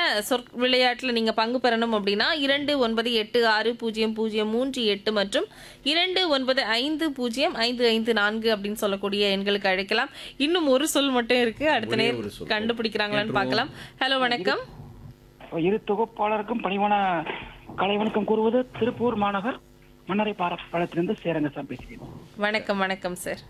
சொற் விளையாட்டில் நீங்கள் பங்கு பெறணும் அப்படின்னா இரண்டு ஒன்பது எட்டு ஆறு பூஜ்ஜியம் பூஜ்ஜியம் மூன்று எட்டு மற்றும் இரண்டு ஒன்பது ஐந்து பூஜ்ஜியம் ஐந்து ஐந்து நான்கு அப்படின்னு சொல்லக்கூடிய எண்களுக்கு அழைக்கலாம் இன்னும் ஒரு சொல் மட்டும் இருக்கு அடுத்த ஒரே நேர் ஒரு சொல். கண்டுபிடிக்கிறாங்களான்னு பார்க்கலாம் ஹலோ வணக்கம் இரு தொகுப்பாளருக்கும் பணிவான கலை வணக்கம் கூறுவது திருப்பூர் மாநகர் மன்னரை பாலத்திலிருந்து சேரங்கசாமி பேசுகிறேன் வணக்கம் வணக்கம் சார்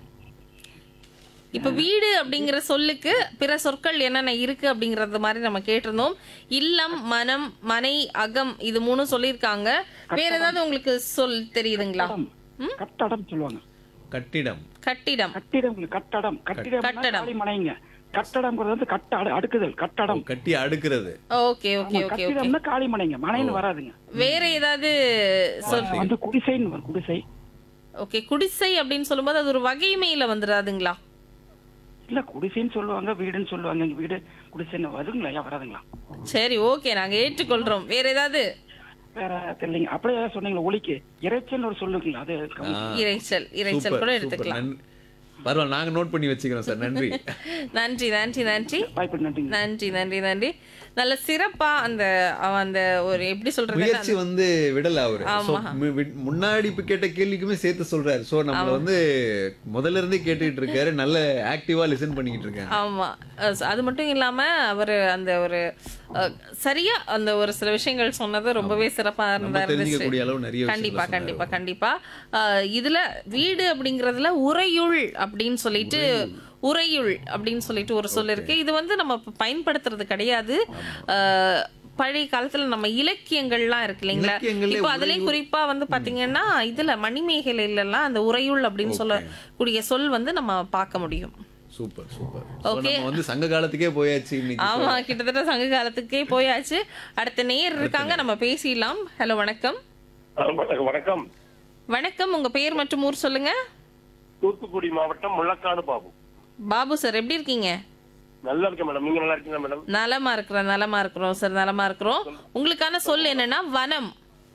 இப்ப வீடு அப்படிங்கிற சொல்லுக்கு பிற சொற்கள் என்னென்ன இருக்கு அப்படிங்கறது மாதிரி நம்ம கேட்டிருந்தோம் இல்லம் மனம் மனை அகம் இது மூணும் சொல்லியிருக்காங்க வேற ஏதாவது உங்களுக்கு சொல் தெரியுதுங்களா ம்? கட்டடம் சொல்லுவாங்க கட்டிடம் கட்டிடம் கட்டிடம் இல்ல, கட்டடம் கட்டிடம் கட்டடம். மனைங்க கட்டடம்ங்கிறது வந்து கட்ட அடு- அடுக்குதல் கட்டடம் கட்டி அடுக்கிறது ஓகே ஓகே ஓகே ஓகே கட்டிடம்னா காலி மனைங்க மனைன்னு வராதுங்க வேற ஏதாவது சொல் வந்து குடிசைன்னு வரும் குடிசை ஓகே குடிசை அப்படின்னு சொல்லும்போது அது ஒரு வகைமையில வந்துடாதுங்களா இல்ல குடிசைன்னு சொல்லுவாங்க வீடுன்னு சொல்லுவாங்க இங்க வீடு குடிசைன்னு வருங்களா ஐயா வராதுங்களா சரி ஓகே நாங்க ஏற்றுக்கொள்றோம் வேற ஏதாவது வேற தெரியலைங்க அப்படியே ஏதாவது சொன்னீங்களா ஒலிக்கு இறைச்சல்னு ஒரு சொல்லுங்களா அது கவனிச்சு- இறைச்சல் இறைச்சல் கூட சூப்பர் எடுத்துக்கலாம் நன்- பரவாயில்ல நாங்க நோட் பண்ணி வச்சுக்கிறோம் சார் நன்றி நன்றி நன்றி நன்றி வாய்ப்பு நன்றிங்க நன்றி நன்றி நன்றி நல்ல சிறப்பா அந்த அவன் அந்த ஒரு எப்படி சொல்றது முயற்சி வந்து விடல அவரு So, மு- வி- முன்னாடி இப்ப கேட்ட கேள்விக்குமே சேர்த்து சொல்றாரு சோ நம்மள வந்து முதல்ல இருந்தே கேட்டுட்டு இருக்காரு நல்ல ஆக்டிவா லிசன் பண்ணிக்கிட்டு இருக்காங்க ஆமா அஹ் அது மட்டும் இல்லாம அவர் அந்த ஒரு அஹ், சரியா அந்த ஒரு சில விஷயங்கள் சொன்னது ரொம்பவே சிறப்பா இருந்தா இருந்துச்சு தெரிஞ்சுக்கக்கூடிய அளவு நிறைய விஷயங்களை கண்டிப்பா சொன்னாரு. கண்டிப்பா கண்டிப்பா அஹ், இதுல வீடு அப்படிங்கறதுல உறையுள் அப்படின்னு சொல்லிட்டு உறையுள் அப்படின்னு சொல்லிட்டு ஒரு சொல் இருக்கு இது வந்து நம்ம இப்ப பயன்படுத்துறது கிடையாது அஹ், பழைய காலத்துல நம்ம இலக்கியங்கள்லாம் இருக்கு இல்லைங்களா இலக்கியங்கள்ல இப்போ அதுலயும் குறிப்பா வந்து பாத்தீங்கன்னா இதுல மணிமேகலையில எல்லாம் அந்த உறையுள் அப்படின்னு சொல்லக்கூடிய சொல் வந்து நம்ம பார்க்க முடியும் சூப்பர் சூப்பர் So, நம்ம வந்து சங்க காலத்துக்கே போயாச்சு இன்னைக்கு ஆமா கிட்டத்தட்ட சங்க காலத்துக்கே போயாச்சு அடுத்த நேர் இருக்காங்க நம்ம பேசிடலாம் ஹலோ வணக்கம் வணக்கம் வணக்கம் வணக்கம் உங்க பேர் மற்றும் ஊர் சொல்லுங்க தூத்துக்குடி மாவட்டம் முள்ளக்காடு பாபு பாபு சார் எப்படி இருக்கீங்க நல்லா இருக்கேன் மேடம் நீங்க நல்லா இருக்கீங்களா மேடம் நலமா இருக்கிறோம் நலமா இருக்கிறோம் சார் நலமா இருக்கிறோம் உங்களுக்கான சொல் என்னன்னா வனம்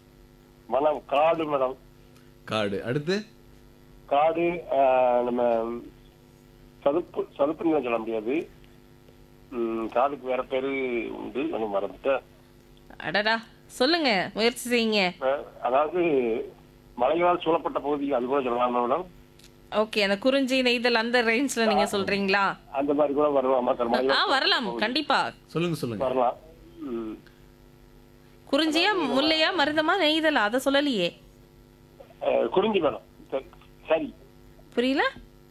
மனம் காடு மேடம் காடு அடுத்து காடு ஆஹ், நம்ம சதுப்பு சதுப்பு நிலம் சொல்ல முடியாது ம், காடுக்கு வேற பேரு உண்டு நம்ம மறந்துட்டேன் அடடா சொல்லுங்க முயற்சி செய்யுங்க ஆஹ், அதாவது மலைகளால் சூழப்பட்ட பகுதி அது கூட சொல்லலாம் மேடம் ஓகே அந்த குறிஞ்சி நெய்தல் அந்த ரேஞ்ச்ல நீங்க சொல்றீங்களா அந்த மாதிரி கூட வரலாமா சார் ஆ மலைகள் வரலாம் கண்டிப்பா சொல்லுங்க சொல்லுங்க வரலாம் ம். குறிஞ்சியா முல்லையா மருதமா நெய்தலா அதை சொல்லலையே ஆஹ், குறிஞ்சி மேடம் சரி, சரி புரியல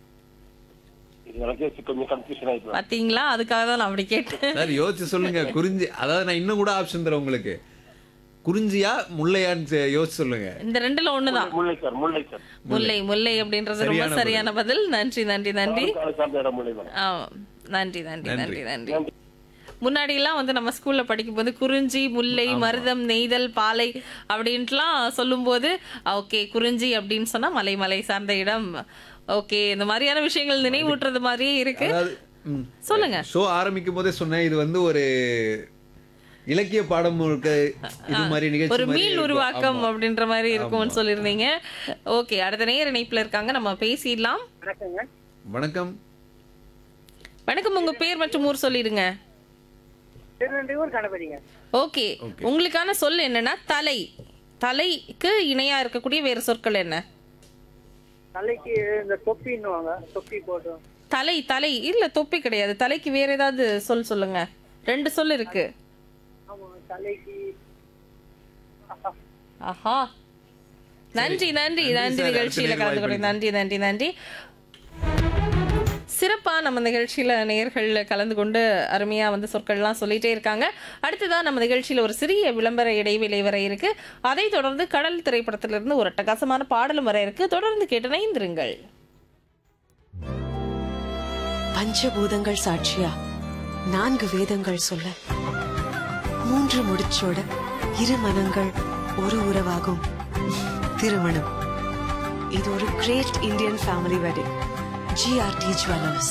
இது எனக்கே கொஞ்சம் கன்ஃபியூஷன் ஆயிடுச்சு பாத்தீங்களா அதுக்காக தான் நான் அப்படி கேட்டேன் சார் யோசிச்சு சொல்லுங்க குறிஞ்சி அதாவது நான் இன்னும் கூட ஆப்ஷன் தரேன் உங்களுக்கு குறிஞ்சியா முல்லையான்னு செ- யோசிச்சு சொல்லுங்க இந்த ரெண்டுல ஒண்ணுதான் முல்லை சார் முல்லை சார் முல்லை முல்லை அப்படின்றது ரொம்ப சரியான சரியான பதில் நன்றி நன்றி நன்றி காடு சார்ந்த இடம் முல்லை மேடம் ஆ, நன்றி நன்றி நன்றி நன்றி முன்னாடி எல்லாம் வந்து நம்ம ஸ்கூல்ல படிக்கும்போது குறிஞ்சி முல்லை மருதம் நெய்தல் பாலை அப்படின்ட்டுலாம் சொல்லும்போது ஓகே குறிஞ்சி அப்படின்னு சொன்னா மலை மலை சார்ந்த இடம் ஓகே இந்த மாதிரியான விஷயங்கள் நினைவூட்டுறது மாதிரியே இருக்கு அதாவது ம். சொல்லுங்க ஷோ ஆரம்பிக்கும் போதே சொன்னேன் இது வந்து ஒரு இலக்கிய பாடம் முழுக்க இது மாதிரி நிகழ்ச்சி ஒரு மாதிரி மீள் இருக்கும். உருவாக்கம் ஆமா. அப்படின்ற மாதிரி இருக்கும்னு சொல்லியிருந்தீங்க ஓகே அடுத்த நேர இணைப்புல இருக்காங்க நம்ம பேசிடலாம் வணக்கம் வணக்கம் உங்க பேர் மற்றும் ஊர் சொல்லிடுங்க திருநெல்வேலூர் கணபதிங்க ஓகே உங்களுக்கான சொல் என்னன்னா தலை தலைக்கு இணையா இருக்கக்கூடிய வேறு சொற்கள் என்ன தலைக்கு இந்த தொப்பின்னுவாங்க தொப்பி போட்டு தலை தலை இல்ல தொப்பி கிடையாது தலைக்கு வேற ஏதாவது சொல் சொல்லுங்க ரெண்டு சொல் இருக்கு ஆமா தலைக்கு ஆஹா நன்றி நன்றி நன்றி நன்றி சார். நிகழ்ச்சியில அடுத்த கலந்து கொண்டு நேரம் நன்றி நன்றி நன்றி சிறப்பா நம்ம நிகழ்ச்சியில நேயர்கள்ல கலந்து கொண்டு அருமையா வந்து சொற்கள்லாம் சொல்லிட்டே இருக்காங்க அடுத்ததா நம்ம நிகழ்ச்சியில ஒரு சிறிய விளம்பர இடைவேளை வர இருக்கு அதை தொடர்ந்து கடல் திரைப்படத்திலிருந்து ஒரு அட்டகாசமான பாடலும் வர இருக்கு தொடர்ந்து கேட்டு இணைந்திருங்கள் பஞ்சபூதங்கள் சாட்சியா நான்கு வேதங்கள் சொல்ல மூன்று முடிச்சோட இரு மனங்கள் ஒரு உறவாகும் திருமணம் இது ஒரு great Indian family wedding GRT jewellers